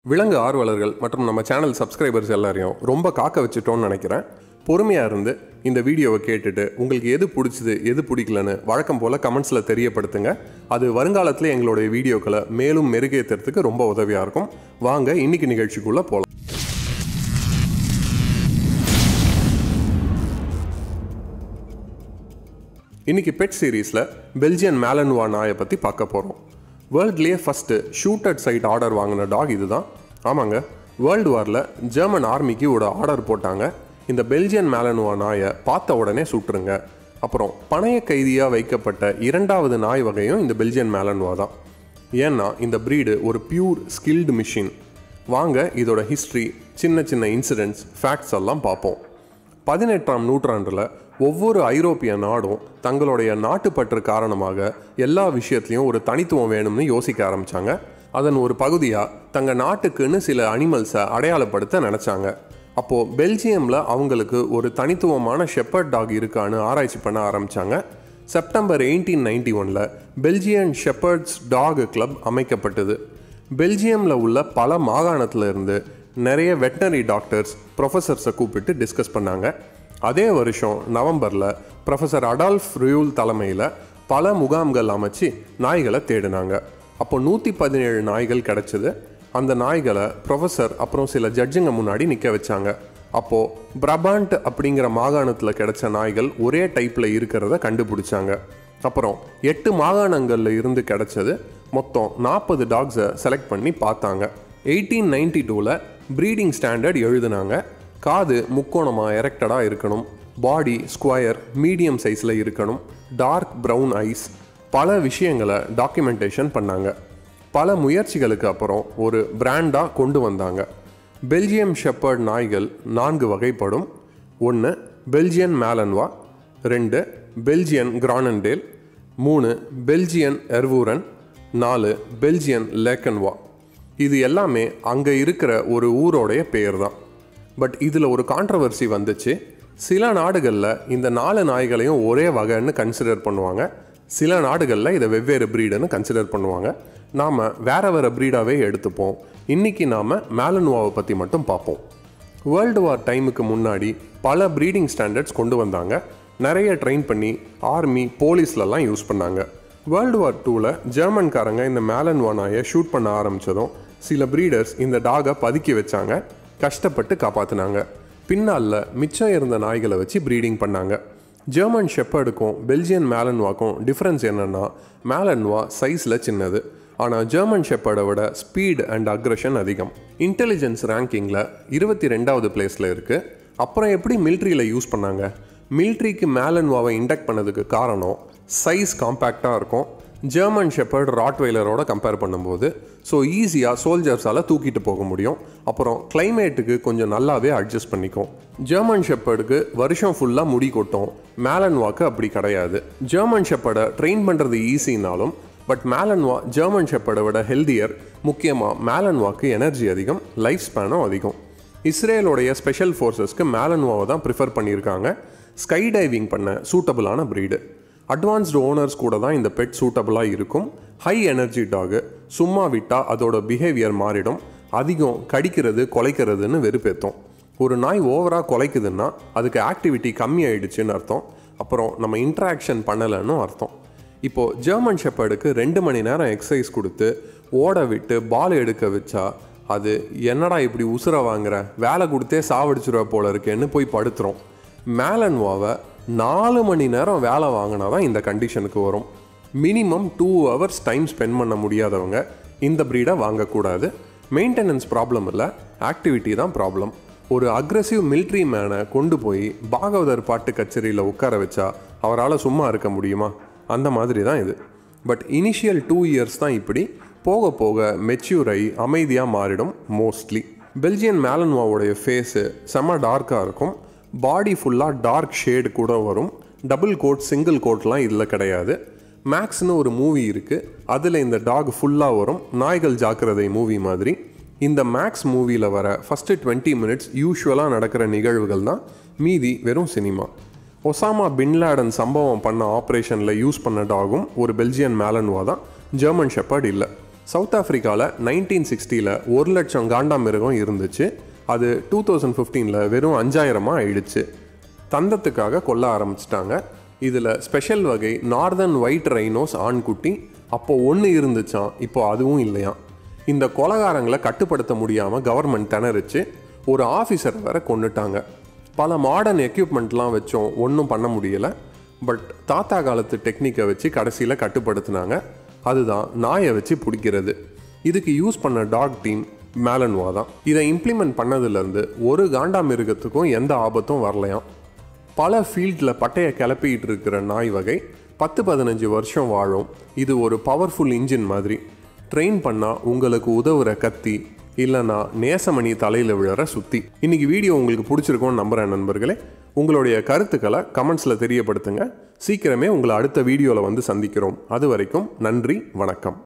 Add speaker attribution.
Speaker 1: விலங்கு ஆர்வலர்கள் மற்றும் நம்ம சேனல் சப்ஸ்கிரைபர்ஸ் எல்லாரையும் ரொம்ப காக்க வச்சுட்டோம்னு நினைக்கிறேன் பொறுமையாக இருந்து இந்த வீடியோவை கேட்டுட்டு உங்களுக்கு எது பிடிச்சது எது பிடிக்கலன்னு வழக்கம் போல் கமெண்ட்ஸில் தெரியப்படுத்துங்க அது வருங்காலத்தில் எங்களுடைய வீடியோக்களை மேலும் மெருகேற்றுறதுக்கு ரொம்ப உதவியாக இருக்கும் வாங்க இன்னைக்கு நிகழ்ச்சிக்குள்ளே போகலாம் இன்னைக்கு பெட் சீரீஸில் பெல்ஜியன் மேலன்வா நாயை பற்றி பார்க்க போகிறோம் வேர்ல்ட்லேயே ஃபஸ்ட்டு ஷூட்டட் சைட் ஆர்டர் வாங்கின டாக் இதுதான் ஆமாங்க வேர்ல்டு வாரில் ஜெர்மன் ஆர்மிக்கு ஒரு ஆர்டர் போட்டாங்க இந்த பெல்ஜியன் மேலனுவா நாயை பார்த்த உடனே சுட்டுருங்க அப்புறம் பணைய கைதியாக வைக்கப்பட்ட இரண்டாவது நாய் வகையும் இந்த பெல்ஜியன் மேலனுவா தான் ஏன்னா இந்த ப்ரீடு ஒரு பியூர் ஸ்கில்டு மிஷின் வாங்க இதோட ஹிஸ்ட்ரி சின்ன சின்ன இன்சிடென்ட்ஸ் ஃபேக்ட்ஸ் எல்லாம் பார்ப்போம் பதினெட்டாம் நூற்றாண்டில் ஒவ்வொரு ஐரோப்பிய நாடும் தங்களுடைய நாட்டுப்பற்று காரணமாக எல்லா விஷயத்துலையும் ஒரு தனித்துவம் வேணும்னு யோசிக்க ஆரம்பித்தாங்க அதன் ஒரு பகுதியாக தங்கள் நாட்டுக்குன்னு சில அனிமல்ஸை அடையாளப்படுத்த நினச்சாங்க அப்போது பெல்ஜியமில் அவங்களுக்கு ஒரு தனித்துவமான ஷெப்பர்ட் டாக் இருக்கான்னு ஆராய்ச்சி பண்ண ஆரம்பித்தாங்க செப்டம்பர் எயிட்டீன் நைன்டி ஒனில் பெல்ஜியன் ஷெப்பர்ட்ஸ் டாக் கிளப் அமைக்கப்பட்டது பெல்ஜியமில் உள்ள பல மாகாணத்தில் இருந்து நிறைய வெட்டினரி டாக்டர்ஸ் ப்ரொஃபஸர்ஸை கூப்பிட்டு டிஸ்கஸ் பண்ணாங்க அதே வருஷம் நவம்பரில் ப்ரொஃபஸர் அடால்ஃப் ரியூல் தலைமையில் பல முகாம்கள் அமைச்சு நாய்களை தேடினாங்க அப்போ நூற்றி பதினேழு நாய்கள் கிடச்சிது அந்த நாய்களை ப்ரொஃபஸர் அப்புறம் சில ஜட்ஜுங்க முன்னாடி நிற்க வச்சாங்க அப்போது பிரபாண்ட் அப்படிங்கிற மாகாணத்தில் கிடைச்ச நாய்கள் ஒரே டைப்பில் இருக்கிறத கண்டுபிடிச்சாங்க அப்புறம் எட்டு மாகாணங்களில் இருந்து கிடைச்சது மொத்தம் நாற்பது டாக்ஸை செலக்ட் பண்ணி பார்த்தாங்க எயிட்டீன் நைன்டி டூவில் ப்ரீடிங் ஸ்டாண்டர்ட் எழுதுனாங்க காது முக்கோணமாக எரெக்டடாக இருக்கணும் பாடி ஸ்கொயர் மீடியம் சைஸில் இருக்கணும் டார்க் ப்ரௌன் ஐஸ் பல விஷயங்களை டாக்குமெண்டேஷன் பண்ணாங்க பல முயற்சிகளுக்கு அப்புறம் ஒரு பிராண்டாக கொண்டு வந்தாங்க பெல்ஜியம் ஷெப்பர்ட் நாய்கள் நான்கு வகைப்படும் ஒன்று பெல்ஜியன் மேலன்வா ரெண்டு பெல்ஜியன் கிரானண்டேல் மூணு பெல்ஜியன் எர்வூரன் நாலு பெல்ஜியன் லேக்கன்வா இது எல்லாமே அங்கே இருக்கிற ஒரு ஊரோடைய பெயர் தான் பட் இதில் ஒரு கான்ட்ரவர்சி வந்துச்சு சில நாடுகளில் இந்த நாலு நாய்களையும் ஒரே வகைன்னு கன்சிடர் பண்ணுவாங்க சில நாடுகளில் இதை வெவ்வேறு ப்ரீடுன்னு கன்சிடர் பண்ணுவாங்க நாம் வேற வேற ப்ரீடாகவே எடுத்துப்போம் இன்றைக்கி நாம் மேலனுவாவை பற்றி மட்டும் பார்ப்போம் வேர்ல்டு வார் டைமுக்கு முன்னாடி பல ப்ரீடிங் ஸ்டாண்டர்ட்ஸ் கொண்டு வந்தாங்க நிறைய ட்ரெயின் பண்ணி ஆர்மி போலீஸ்லலாம் யூஸ் பண்ணாங்க வேர்ல்டு வார் டூவில் ஜெர்மன்காரங்க இந்த மேலன்வா நாயை ஷூட் பண்ண ஆரம்பித்ததும் சில ப்ரீடர்ஸ் இந்த டாகை பதுக்கி வச்சாங்க கஷ்டப்பட்டு காப்பாற்றினாங்க பின்னால் மிச்சம் இருந்த நாய்களை வச்சு ப்ரீடிங் பண்ணாங்க ஜெர்மன் ஷெப்பர்டுக்கும் பெல்ஜியன் மேலன்வாக்கும் டிஃப்ரென்ஸ் என்னென்னா மேலன்வா சைஸில் சின்னது ஆனால் ஜெர்மன் ஷெப்பர்டை விட ஸ்பீட் அண்ட் அக்ரஷன் அதிகம் இன்டெலிஜென்ஸ் ரேங்கிங்கில் இருபத்தி ரெண்டாவது பிளேஸில் இருக்குது அப்புறம் எப்படி மிலிட்ரியில் யூஸ் பண்ணாங்க மிலிட்ரிக்கு மேலன்வாவை இண்டக்ட் பண்ணதுக்கு காரணம் சைஸ் காம்பேக்டாக இருக்கும் ஜெர்மன் ஷெப்பர்ட் ராட்வெய்லரோட கம்பேர் பண்ணும்போது ஸோ ஈஸியாக சோல்ஜர்ஸால் தூக்கிட்டு போக முடியும் அப்புறம் கிளைமேட்டுக்கு கொஞ்சம் நல்லாவே அட்ஜஸ்ட் பண்ணிக்கும் ஜெர்மன் ஷெப்பர்டுக்கு வருஷம் ஃபுல்லாக முடி கொட்டும் மேலன்வாக்கு அப்படி கிடையாது ஜெர்மன் ஷெப்பர்டை ட்ரெயின் பண்ணுறது ஈஸினாலும் பட் மேலன்வா ஜெர்மன் ஷெப்பர்டை விட ஹெல்தியர் முக்கியமாக மேலன்வாக்கு எனர்ஜி அதிகம் லைஃப் ஸ்பேனும் அதிகம் இஸ்ரேலோடைய ஸ்பெஷல் ஃபோர்ஸஸ்க்கு மேலன்வாவை தான் ப்ரிஃபர் பண்ணியிருக்காங்க ஸ்கை டைவிங் பண்ண சூட்டபிளான ப்ரீடு அட்வான்ஸ்டு ஓனர்ஸ் கூட தான் இந்த பெட் சூட்டபிளாக இருக்கும் ஹை எனர்ஜி டாகு சும்மா விட்டால் அதோட பிஹேவியர் மாறிடும் அதிகம் கடிக்கிறது கொலைக்கிறதுன்னு வெறுப்பேற்றும் ஒரு நாய் ஓவராக கொலைக்குதுன்னா அதுக்கு ஆக்டிவிட்டி கம்மி ஆயிடுச்சுன்னு அர்த்தம் அப்புறம் நம்ம இன்ட்ராக்ஷன் பண்ணலைன்னு அர்த்தம் இப்போது ஜெர்மன் ஷெப்பர்டுக்கு ரெண்டு மணி நேரம் எக்ஸசைஸ் கொடுத்து ஓட விட்டு பால் எடுக்க வச்சா அது என்னடா இப்படி உசுர வாங்குற வேலை கொடுத்தே சாவடிச்சிருவ போல இருக்கேன்னு போய் படுத்துரும் மேலன்வாவை நாலு மணி நேரம் வேலை வாங்கினா தான் இந்த கண்டிஷனுக்கு வரும் minimum two hours time spend பண்ண முடியாதவங்க இந்த ப்ரீடை வாங்கக்கூடாது மெயின்டெனன்ஸ் ப்ராப்ளம் இல்லை ஆக்டிவிட்டி தான் ப்ராப்ளம் ஒரு அக்ரஸிவ் மிலிட்ரி மேனை கொண்டு போய் பாகவதர் பாட்டு கச்சேரியில் உட்கார வச்சா அவரால் சும்மா இருக்க முடியுமா அந்த மாதிரி தான் இது பட் இனிஷியல் டூ இயர்ஸ் தான் இப்படி போக போக மெச்சூர் ஆகி அமைதியாக மாறிடும் மோஸ்ட்லி பெல்ஜியன் மேலன்வாவுடைய ஃபேஸு செம்ம டார்க்காக இருக்கும் பாடி ஃபுல்லாக டார்க் ஷேடு கூட வரும் டபுள் கோட் சிங்கிள் கோட்லாம் இதில் கிடையாது மேக்ஸ்னு ஒரு மூவி இருக்குது அதில் இந்த டாக் ஃபுல்லாக வரும் நாய்கள் ஜாக்கிரதை மூவி மாதிரி இந்த மேக்ஸ் மூவியில் வர ஃபஸ்ட்டு டுவெண்ட்டி மினிட்ஸ் யூஸ்வலாக நடக்கிற நிகழ்வுகள் தான் மீதி வெறும் சினிமா ஒசாமா பின்லாடன் சம்பவம் பண்ண ஆப்ரேஷனில் யூஸ் பண்ண டாகும் ஒரு பெல்ஜியன் மேலன்வா தான் ஜெர்மன் ஷெப்பர்ட் இல்லை சவுத் ஆஃப்ரிக்காவில் நைன்டீன் சிக்ஸ்டியில் ஒரு லட்சம் காண்டாமிருகம் இருந்துச்சு அது டூ தௌசண்ட் ஃபிஃப்டீனில் வெறும் அஞ்சாயிரமாக ஆயிடுச்சு தந்தத்துக்காக கொல்ல ஆரம்பிச்சிட்டாங்க இதில் ஸ்பெஷல் வகை நார்தர்ன் ஒயிட் ரைனோஸ் ஆண்குட்டி அப்போ ஒன்று இருந்துச்சாம் இப்போ அதுவும் இல்லையாம் இந்த கொலகாரங்களை கட்டுப்படுத்த முடியாமல் கவர்மெண்ட் திணறிச்சு ஒரு ஆஃபீஸரை வேற கொண்டுட்டாங்க பல மாடர்ன் எக்யூப்மெண்ட்லாம் வச்சோம் ஒன்றும் பண்ண முடியலை பட் தாத்தா காலத்து டெக்னிக்கை வச்சு கடைசியில் கட்டுப்படுத்தினாங்க அதுதான் நாயை வச்சு பிடிக்கிறது இதுக்கு யூஸ் பண்ண டாக் டீம் மேலன்வா தான் இதை இம்ப்ளிமெண்ட் பண்ணதுலேருந்து ஒரு காண்டாமிருகத்துக்கும் எந்த ஆபத்தும் வரலையாம் பல ஃபீல்டில் பட்டையை கிளப்பிக்கிட்டு இருக்கிற நாய் வகை பத்து பதினஞ்சு வருஷம் வாழும் இது ஒரு பவர்ஃபுல் இன்ஜின் மாதிரி ட்ரெயின் பண்ணால் உங்களுக்கு உதவுற கத்தி இல்லைனா நேசமணி தலையில் விழற சுத்தி இன்னைக்கு வீடியோ உங்களுக்கு பிடிச்சிருக்கும்னு நம்புகிறேன் நண்பர்களே உங்களுடைய கருத்துக்களை கமெண்ட்ஸில் தெரியப்படுத்துங்க சீக்கிரமே உங்களை அடுத்த வீடியோவில் வந்து சந்திக்கிறோம் அது வரைக்கும் நன்றி வணக்கம்